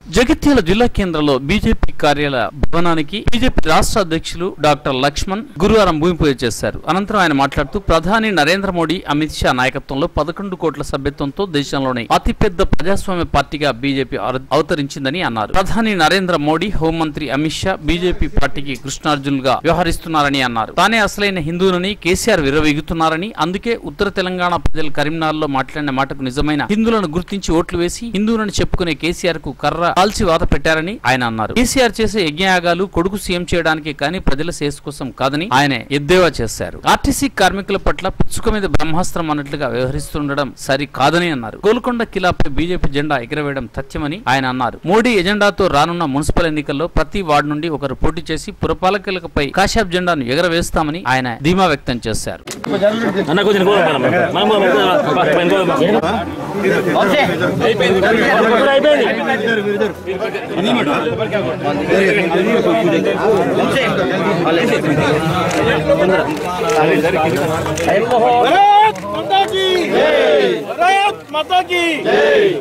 జగిత్యాల జిల్లా కేంద్రంలో బీజేపీ కార్యాలయ భవనానికి బీజేపీ రాష్ట్ర అధ్యక్షులు డాక్టర్ లక్ష్మణ్ గురువారం భూమి పూజ చేశారు అనంతరం ఆయన మాట్లాడుతూ ప్రధాని నరేంద్ర మోడీ అమిత్ షా నాయకత్వంలో పదకొండు కోట్ల సభ్యత్వంతో దేశంలోనే అతిపెద్ద ప్రజాస్వామ్య పార్టీగా బీజేపీ అవ- అవతరించిందని అన్నారు ప్రధాని నరేంద్ర మోడీ హోంమంత్రి అమిత్ షా బీజేపీ పార్టీకి కృష్ణార్జునులుగా వ్యవహరిస్తున్నారని అన్నారు తానే అసలైన హిందువునని కేసీఆర్ విరవీగుతున్నారని అందుకే ఉత్తర తెలంగాణ ప్రజలు కరీంనగర్లో మాట్లాడిన మాటకు నిజమైన హిందువులను గుర్తించి ఓట్లు వేసి హిందువులను చెప్పుకునే కేసీఆర్ కు కర్ర కాల్చి వాత పెట్టారని ఆయన అన్నారు కేసీఆర్ చేసే యజ్ఞయాగాలు కొడుకు సీఎం చేయడానికి కానీ ప్రజల శ్రేయస్సు కోసం కాదని ఆయన ఎద్దేవా చేశారు ఆర్టీసీ కార్మికుల పట్ల పిచ్చుక మీద బ్రహ్మాస్త్రం అన్నట్లుగా వ్యవహరిస్తుండడం సరి కాదని అన్నారు గోల్కొండ కిలాపై బీజేపీ జెండా ఎగరవేయడం తథ్యమని ఆయన అన్నారు మోడీ ఎజెండాతో రానున్న మున్సిపల్ ఎన్నికల్లో ప్రతి వార్డు నుండి ఒకరు పోటీ చేసి పురపాలకులపై కాశాబ్ జెండాను ఎగరవేస్తామని ఆయన ధీమా వ్యక్తం చేశారు అన్న కొంచెం గోడ మనం మనం అయిపోయింది भारत माता की जय भारत माता की जय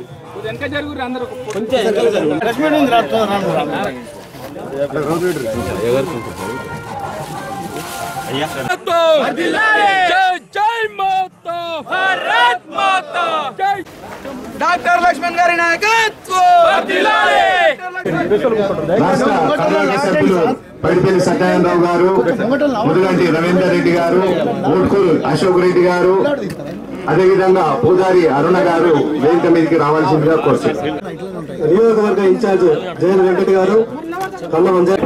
जय जय माता भारत माता जय డాక్టర్ లక్ష్మణ్ గారి నాయకత్వం రాష్ట్ర కార్యవర్గ సభ్యులు పడిపల్లి సత్యనారాయణరావు గారు ముదుగంటి రవీందర్ రెడ్డి గారు మూడ్కూరు అశోక్ రెడ్డి గారు అదేవిధంగా పూజారి అరుణ గారు వేదిక మీదకి రావాల్సిందిగా కోరుతున్నారు నియోజకవర్గ ఇన్ఛార్జ్ జయన్ వెంకట గారు కళ్ళ మంజర్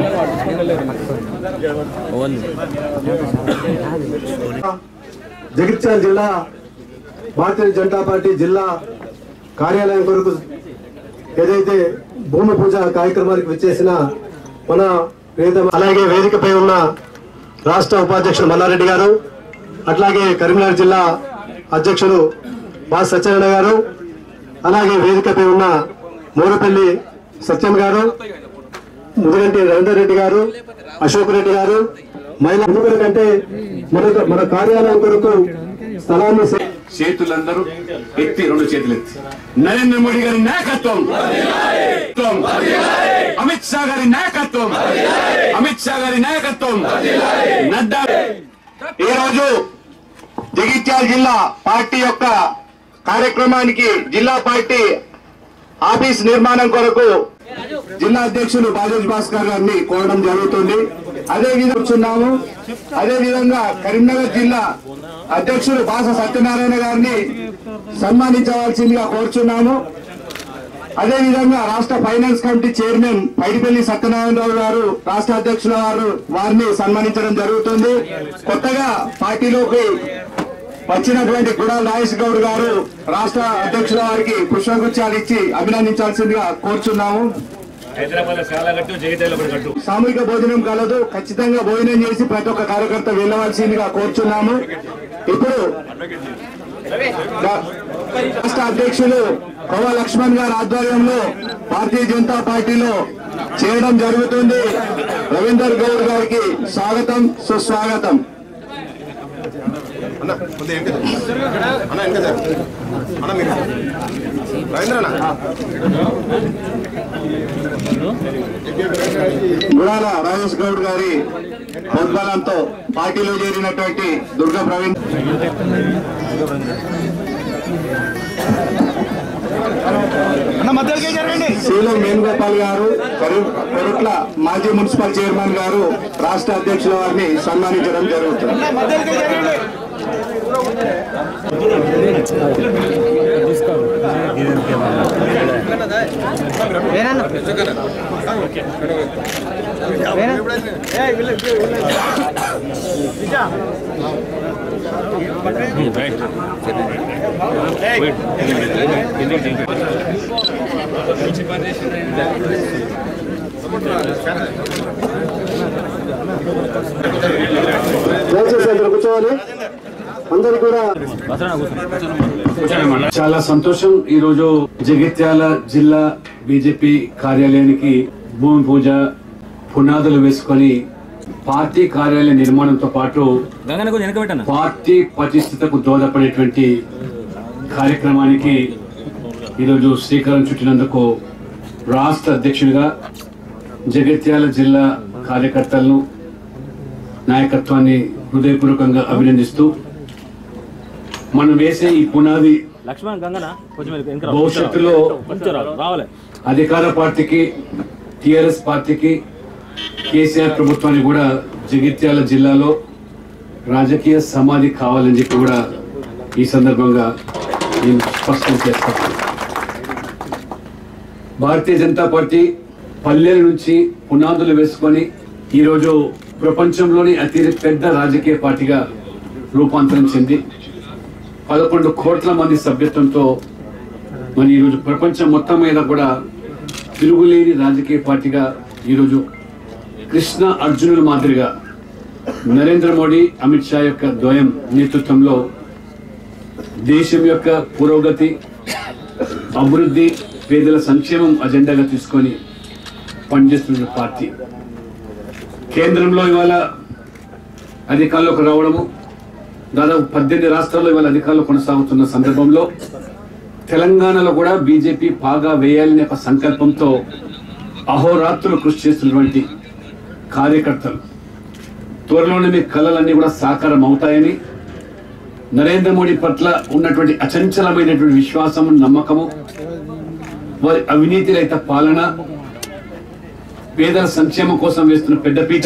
జగిత్యాల జిల్లా భారతీయ జనతా పార్టీ జిల్లా కార్యాలయం కొరకు ఏదైతే భూమి పూజ కార్యక్రమానికి విచ్చేసిన మన ప్రియతమ అలాగే వేదికపై ఉన్న రాష్ట్ర ఉపాధ్యక్షుడు మల్లారెడ్డి గారు అట్లాగే కరీంనగర్ జిల్లా అధ్యక్షుడు బా సత్యనారాయణ గారు అలాగే వేదికపై ఉన్న మూరపల్లి సత్యం గారు ముదిగంటి రవీందర్ రెడ్డి గారు అశోక్ రెడ్డి గారు మహిళా ఎన్నికల కంటే మన మన కార్యాలయం కొరకు స్థలాన్ని సే- చేతులందరూ ఎత్తి రెండు చేతులు ఎత్తి నరేంద్ర మోడీ గారి నాయకత్వం అమిత్ షా గారి నాయకత్వం అమిత్ షా గారి నాయకత్వం నడ్డా ఈ రోజు జగిత్యాల జిల్లా పార్టీ యొక్క కార్యక్రమానికి జిల్లా పార్టీ ఆఫీస్ నిర్మాణం కొరకు జిల్లా అధ్యక్షులు బాజోజ్ భాస్కర్ గారిని కోరడం జరుగుతుంది అదే విధంగా కూర్చున్నాము అదే విధంగా కరీంనగర్ జిల్లా అధ్యక్షులు బాస సత్యనారాయణ గారిని సన్మానించవలసిందిగా కోరుచున్నాము అదే విధంగా రాష్ట్ర finance committee chairman Paidipalli Satyanarayanarao గారు రాష్ట్ర అధ్యక్షుల వారు వారిని సన్మానించడం జరుగుతుంది కొత్తగా పార్టీలోకి వచ్చినటువంటి గుడాల నాగేష్ గౌడ్ గారు రాష్ట్ర అధ్యక్షుల వారికి పుష్పగుచ్చాలు ఇచ్చి అభినందించాల్సిందిగా కోరుచున్నాము హైదరాబాద్ చాలా కట్టు జగిత్యాల కూడా కట్టు సామూహిక భోజనం కలదు ఖచ్చితంగా భోజనం చేసి ప్రతి ఒక్క కార్యకర్త వెళ్ళవలసిందిగా కోరుచున్నాము ఇప్పుడు రా- రాష్ట్ర అధ్యక్షులు కొవ లక్ష్మణ్ గారి ఆధ్వర్యంలో భారతీయ జనతా పార్టీలో చేయడం జరుగుతుంది రవీందర్ గౌడ్ గారికి స్వాగతం సుస్వాగతం గుడాల రాజేష్ గౌడ్ గారి ప్రోద్బలంతో పార్టీలో చేరినటువంటి దుర్గా ప్రవీణ్ శీలం వేణుగోపాల్ గారు కరీం కొరట్ల మాజీ మున్సిపల్ చైర్మన్ గారు రాష్ట్ర అధ్యక్షుల వారిని సన్మానించడం జరుగుతుంది దయచేసి అందరూ కూర్చోవాలి అందరూ కూడా చాలా సంతోషం ఈ రోజు జగిత్యాల జిల్లా బీజేపీ కార్యాలయానికి భూమి పూజ పునాదులు వేసుకొని పార్టీ కార్యాలయ నిర్మాణంతో పాటు గంగన కొంచెం వెనక పెట్టాను పార్టీ పటిష్టతకు దోహదపడేటువంటి కార్యక్రమానికి ఈరోజు శ్రీకారం చుట్టినందుకు రాష్ట్ర అధ్యక్షుడిగా జగిత్యాల జిల్లా కార్యకర్తలను నాయకత్వాన్ని హృదయపూర్వకంగా అభినందిస్తూ మనం వేసే ఈ పునాది లక్ష్మణ్ గంగన కొంచెం వెనక రా. భవిష్యత్తులో కొంచెం రా, రావాలి అధికార పార్టీకి టిఆర్ఎస్ పార్టీకి కేసీఆర్ ప్రభుత్వానికి కూడా జగిత్యాల జిల్లాలో రాజకీయ సమాధి కావాలని చెప్పి కూడా ఈ సందర్భంగా నేను స్పష్టం చేస్తాను భారతీయ జనతా పార్టీ పల్లెల నుంచి పునాదులు వేసుకొని ఈరోజు ప్రపంచంలోని అతి పెద్ద రాజకీయ పార్టీగా రూపాంతరం చెంది పదకొండు కోట్ల మంది సభ్యత్వంతో మరి ఈరోజు ప్రపంచం మొత్తం మీద కూడా తిరుగులేని రాజకీయ పార్టీగా ఈరోజు కృష్ణ అర్జునుల మాదిరిగా నరేంద్ర మోడీ అమిత్ షా యొక్క ద్వయం నేతృత్వంలో దేశం యొక్క పురోగతి అభివృద్ధి పేదల సంక్షేమం అజెండాగా తీసుకొని పనిచేస్తున్న పార్టీ కేంద్రంలో ఇవాళ అధికారంలోకి రావడము దాదాపు పద్దెనిమిది రాష్ట్రాల్లో ఇవాళ అధికారంలో కొనసాగుతున్న సందర్భంలో తెలంగాణలో కూడా బీజేపీ బాగా వేయాలనే ఒక సంకల్పంతో అహోరాత్రులు కృషి చేస్తున్నటువంటి కార్యకర్తలు త్వరలోనే మీ కళలన్నీ కూడా సాకారం అవుతాయని నరేంద్ర మోడీ పట్ల ఉన్నటువంటి అచంచలమైనటువంటి విశ్వాసము నమ్మకము వారి అవినీతి రహిత పాలన పేదల సంక్షేమం కోసం వేస్తున్న పెద్దపీట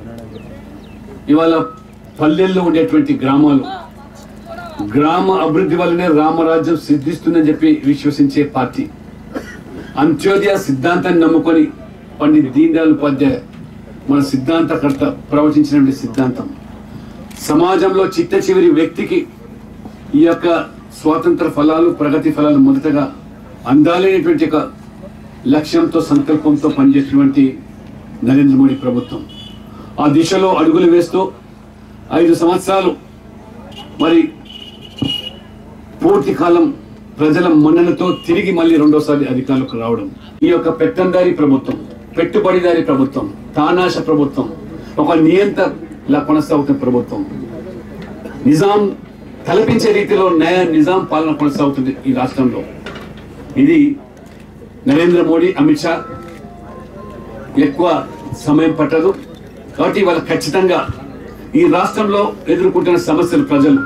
ఇవాళ పల్లెల్లో ఉండేటువంటి గ్రామాలు గ్రామ అభివృద్ధి వల్లనే రామరాజ్యం సిద్ధిస్తుందని చెప్పి విశ్వసించే పార్టీ అంత్యోదయ సిద్ధాంతాన్ని నమ్ముకొని పండిత్ దీన్ దయాళ్ ఉపాధ్యాయ మన సిద్ధాంతకర్త ప్రవచించినటువంటి సిద్ధాంతం సమాజంలో చిట్ట చివరి వ్యక్తికి ఈ యొక్క స్వాతంత్ర ఫలాలు ప్రగతి ఫలాలు మొదటగా అందాలనేటువంటి ఒక లక్ష్యంతో సంకల్పంతో పనిచేసినటువంటి నరేంద్ర మోడీ ప్రభుత్వం ఆ దిశలో అడుగులు వేస్తూ ఐదు సంవత్సరాలు మరి పూర్తి కాలం ప్రజల మన్ననతో తిరిగి మళ్ళీ రెండోసారి అధికారులకు రావడం ఈ యొక్క పెత్తందారి ప్రభుత్వం పెట్టుబడిదారి ప్రభుత్వం తానాశ ప్రభుత్వం ఒక నియంత్రలా కొనసాగుతున్న ప్రభుత్వం నిజాం తలపించే రీతిలో న్యాయ నిజాం పాలన కొనసాగుతుంది ఈ రాష్ట్రంలో ఇది నరేంద్ర మోడీ అమిత్ షా ఎక్కువ సమయం పట్టదు కాబట్టి వాళ్ళ ఖచ్చితంగా ఈ రాష్ట్రంలో ఎదుర్కొంటున్న సమస్యలు ప్రజలు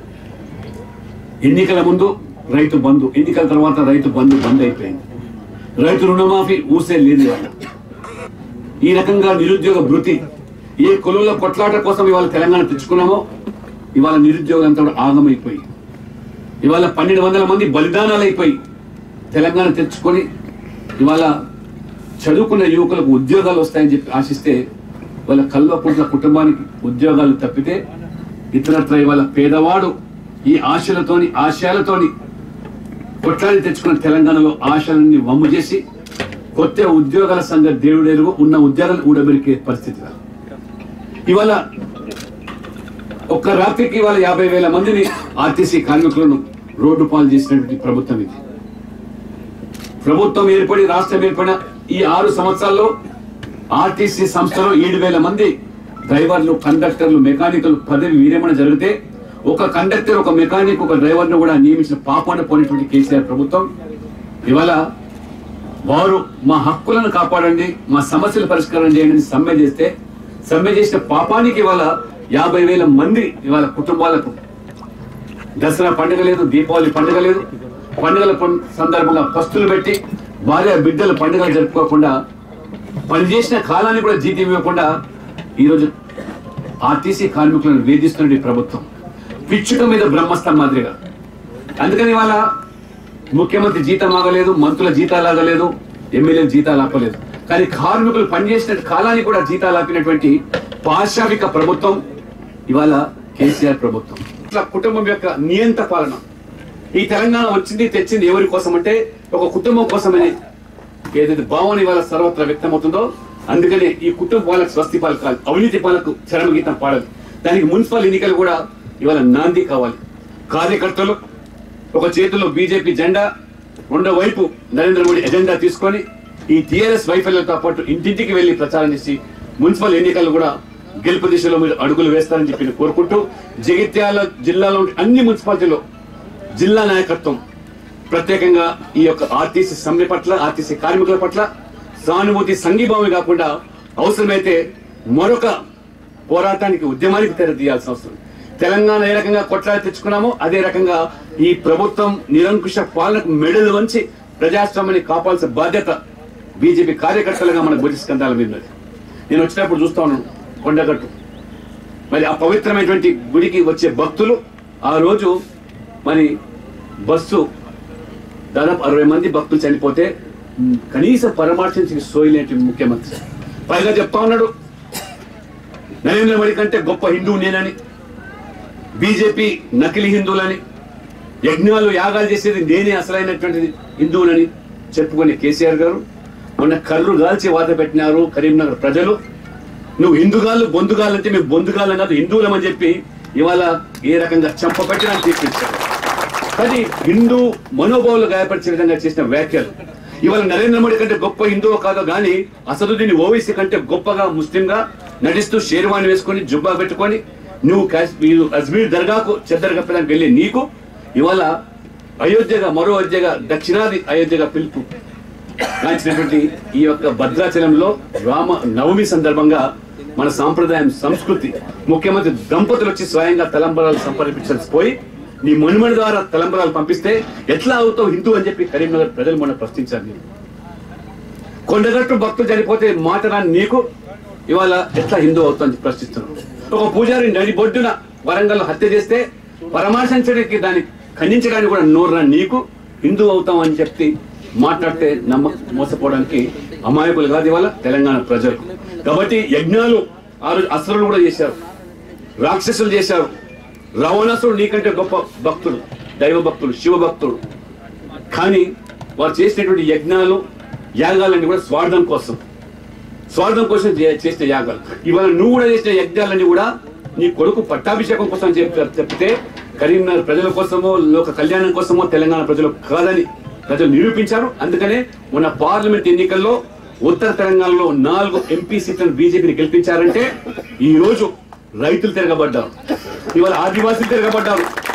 ఎన్నికల ముందు రైతు బంధు ఎన్నికల తర్వాత రైతు బంధు బంద్ అయిపోయింది రైతు రుణమాఫీ ఊసే లేదు ఇవాళ ఈ రకంగా నిరుద్యోగ భృతి ఏ కొలువుల కొట్లాట కోసం ఇవాళ తెలంగాణ తెచ్చుకున్నామో ఇవాళ నిరుద్యోగం అంతా కూడా ఆగమైపోయి ఇవాళ పన్నెండు వందల మంది బలిదానాలు అయిపోయి తెలంగాణ తెచ్చుకొని ఇవాళ చదువుకున్న యువకులకు ఉద్యోగాలు వస్తాయని చెప్పి ఆశిస్తే వాళ్ళ కల్వకుంట్ల కుటుంబానికి ఉద్యోగాలు తప్పితే ఇతరత్ర ఇవాళ పేదవాడు ఈ ఆశలతోని ఆశయాలతోని కొట్లాడి తెచ్చుకున్న తెలంగాణలో ఆశలన్నీ వమ్ము చేసి కొత్త ఉద్యోగాల సంఘ దేవుడెరుగు ఉన్న ఉద్యోగాలు ఊడబెరికే పరిస్థితి ఇవాళ ఒక్క రాత్రికి ఇవాళ యాభై వేల మందిని ఆర్టీసీ కార్మికులను రోడ్డు పాలు చేసినటువంటి ప్రభుత్వం ఇది ప్రభుత్వం ఏర్పడి రాష్ట్రం ఏర్పడిన ఈ ఆరు సంవత్సరాల్లో ఆర్టీసీ సంస్థలో ఏడు వేల మంది డ్రైవర్లు కండక్టర్లు మెకానికల్ పదవి విరమణ జరిగితే ఒక కండక్టర్ ఒక మెకానిక్ ఒక డ్రైవర్ను కూడా నియమించిన పాపాన పోయినటువంటి కేసీఆర్ ప్రభుత్వం ఇవాళ వారు మా హక్కులను కాపాడండి మా సమస్యలు పరిష్కారం చేయండి అని సమ్మె చేస్తే సమ్మె చేసిన పాపానికి ఇవాళ యాభై వేల మంది ఇవాళ కుటుంబాలకు దసరా పండుగ లేదు దీపావళి పండుగ లేదు పండుగల పం- సందర్భంగా పస్తులు పెట్టి భార్య బిడ్డల పండుగలు జరుపుకోకుండా పనిచేసిన కాలాన్ని కూడా జీతం ఇవ్వకుండా ఈరోజు ఆర్టీసీ కార్మికులను వేధిస్తున్న ఈ ప్రభుత్వం పిచ్చుక మీద బ్రహ్మస్తం మాదిరిగా అందుకని ఇవాళ ముఖ్యమంత్రి జీతం ఆగలేదు మంత్రుల జీతాలు ఆగలేదు ఎమ్మెల్యేల జీతాలు ఆపలేదు కానీ కార్మికులు పనిచేసిన కాలాన్ని కూడా జీతాలు ఆపినటువంటి పాశావిక ప్రభుత్వం ఇవాళ కేసీఆర్ ప్రభుత్వం ఇట్లా కుటుంబం యొక్క నియంత పాలన ఈ తెలంగాణ వచ్చింది తెచ్చింది ఎవరి కోసం అంటే ఒక కుటుంబం కోసమని ఏదైతే భావన ఇవాళ సర్వత్రా వ్యక్తమవుతుందో అందుకనే ఈ కుటుంబ పాలకు స్వస్తి పలకాలి అవినీతి పాలకు చరమగీతం పాడాలి దానికి మున్సిపల్ ఎన్నికలు కూడా ఇవాళ నాంది కావాలి కార్యకర్తలు ఒక చేతిలో బీజేపీ జెండా రెండో వైపు నరేంద్ర మోడీ ఎజెండా తీసుకొని ఈ టీఆర్ఎస్ వైఫల్యంతో పాటు ఇంటింటికి వెళ్లి ప్రచారం చేసి మున్సిపల్ ఎన్నికలు కూడా గెలుపు దిశలో మీరు అడుగులు వేస్తారని చెప్పి నేను కోరుకుంటూ జగిత్యాల జిల్లాలో ఉండే అన్ని మున్సిపాలిటీలో జిల్లా నాయకత్వం ప్రత్యేకంగా ఈ యొక్క ఆర్టీసీ సమ్మె పట్ల ఆర్టీసీ కార్మికుల పట్ల సానుభూతి సంఘీభావం కాకుండా అవసరమైతే మరొక పోరాటానికి ఉద్యమానికి తెరదీయాల్సిన అవసరం తెలంగాణ ఏ రకంగా కొట్లాడి తెచ్చుకున్నామో అదే రకంగా ఈ ప్రభుత్వం నిరంకుశ పాలనకు మెడలు వంచి ప్రజాస్వామ్యాన్ని కాపాల్సిన బాధ్యత బీజేపీ కార్యకర్తలుగా మన బుద్ధి స్కంధాల మీద ఉన్నది. నేను వచ్చినప్పుడు చూస్తా ఉన్నాను కొండగట్టు మరి ఆ పవిత్రమైనటువంటి గుడికి వచ్చే భక్తులు ఆ రోజు మరి బస్సు దాదాపు అరవై మంది భక్తులు చనిపోతే మ్, కనీస పరామర్శించి సోయలేటి ముఖ్యమంత్రి పైగా చెప్తా ఉన్నాడు నరేంద్ర మోడీ కంటే గొప్ప హిందువు నేనని బీజేపీ నకిలీ హిందువులని యజ్ఞాలు యాగాలు చేసేది నేనే అసలైనటువంటిది హిందువులని చెప్పుకునే కేసీఆర్ గారు మొన్న కర్రు గాల్చి వాత పెట్టినారు కరీంనగర్ ప్రజలు నువ్వు హిందుగాళ్ళు బొందుగాళ్ళు అంటే మేము బొందుగాళ్ళం కాదు హిందువులమని చెప్పి ఇవాళ ఏ రకంగా చంపబెట్టడానికి తీర్పించారు కానీ హిందూ మనోభావాలు గాయపరిచే విధంగా చేసిన వ్యాఖ్యలు ఇవాళ నరేంద్ర మోడీ కంటే గొప్ప హిందువు కాదో గాని అసదుద్దీన్ ఓవైసీ కంటే గొప్పగా ముస్లింగా నటిస్తూ షేర్వాణి వేసుకొని జుబ్బా పెట్టుకొని నువ్వు కాశ్మీర్ అజ్మీర్ దర్గాకు చెద్దరు కప్పడానికి వెళ్ళి నీకు ఇవాళ అయోధ్యగా మరో అయోధ్యగా దక్షిణాది అయోధ్యగా పిలుపు కాంచినటువంటి ఈ యొక్క భద్రాచలంలో రామ నవమి సందర్భంగా మన సాంప్రదాయం సంస్కృతి ముఖ్యమంత్రి దంపతులు వచ్చి స్వయంగా తలంబరాలు సంప్రదించాల్సి పోయి నీ మనుమడి ద్వారా తలంబరాలు పంపిస్తే ఎట్లా అవుతావు హిందూ అని చెప్పి కరీంనగర్ ప్రజలు మొన్న ప్రశ్నించారు నేను కొండగట్టు భక్తులు చనిపోతే మాటరాని నీకు ఇవాళ ఎట్లా హిందూ అవుతుందని ప్రశ్నిస్తున్నావు ఒక పూజారి నడి బొడ్డున వరంగల్ హత్య చేస్తే పరామర్శించడానికి దాన్ని ఖండించడానికి కూడా నోర్రా నీకు హిందూ అవుతాం అని చెప్పి మాట్లాడితే నమ్మ మోసపోవడానికి అమాయకులు కాదు ఇవాళ తెలంగాణ ప్రజలు కాబట్టి యజ్ఞాలు ఆ రోజు అసురులు కూడా చేశారు రాక్షసులు చేశారు రావణాసుడు నీకంటే గొప్ప భక్తుడు దైవ భక్తుడు శివ భక్తుడు కానీ వారు చేసినటువంటి యజ్ఞాలు యాగాలన్నీ కూడా స్వార్థం కోసం స్వార్థం కోసం చే- చేసిన యాగాలు ఇవాళ నువ్వు కూడా చేసిన యజ్ఞాలన్నీ కూడా నీ కొడుకు పట్టాభిషేకం కోసం చెప్పారు తప్పితే కరీంనగర్ ప్రజల కోసమో లోక కళ్యాణం కోసమో తెలంగాణ ప్రజలు కాదని ప్రజలు నిరూపించారు అందుకనే మొన్న పార్లమెంట్ ఎన్నికల్లో ఉత్తర తెలంగాణలో నాలుగు ఎంపీ సీట్లను బీజేపీని గెలిపించారంటే ఈ రోజు రైతులు తిరగబడ్డారు ఇవాళ ఆదివాసీలు తిరగబడ్డారు